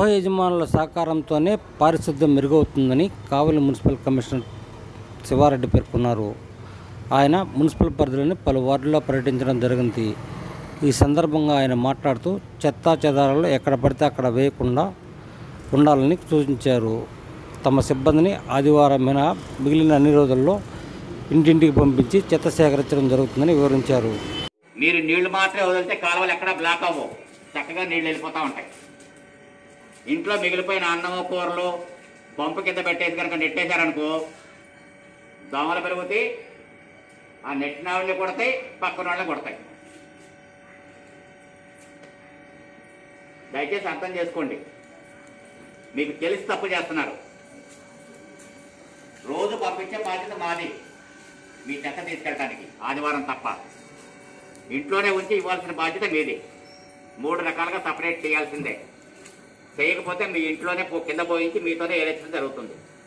గృహ యజమానుల సహకారంతోనే పారిశుద్ధ్యం మెరుగవుతుందని కావలి మున్సిపల్ కమిషనర్ శివారెడ్డి పేర్కొన్నారు ఆయన మున్సిపల్ పరిధిలోని పలు వార్డుల్లో పర్యటించడం జరిగింది ఈ సందర్భంగా ఆయన మాట్లాడుతూ చెత్తా చెదారాలు ఎక్కడ పడితే అక్కడ వేయకుండా ఉండాలని సూచించారు తమ సిబ్బందిని ఆదివారం మినహా మిగిలిన అన్ని రోజుల్లో ఇంటింటికి పంపించి చెత్త సేకరించడం జరుగుతుందని వివరించారు మీరు నీళ్లు మాత్రమే వదిలితే కాలువలు ఎక్కడ బ్లాక్ అవ్వవు చక్కగా నీళ్లు వెళ్ళిపోతూ ఉంటాయి ఇంట్లో మిగిలిపోయిన అన్నము కూరలు పంపు కింద పెట్టేసి కనుక నెట్టేశారనుకో దోమలు పెరుగుతాయి ఆ నెట్టిన వాళ్ళని కొడతాయి పక్కన వాళ్ళని కొడతాయి దయచేసి అర్థం చేసుకోండి మీకు తెలిసి తప్పు చేస్తున్నారు రోజు పంపించే బాధ్యత మాది మీ చెత్త తీసుకెళ్ళడానికి ఆదివారం తప్ప ఇంట్లోనే ఉంచి ఇవ్వాల్సిన బాధ్యత మీది మూడు రకాలుగా సపరేట్ చేయాల్సిందే చేయకపోతే మీ ఇంట్లోనే పో- కింద పోయించి మీతోనే ఏరెచ్చడం జరుగుతుంది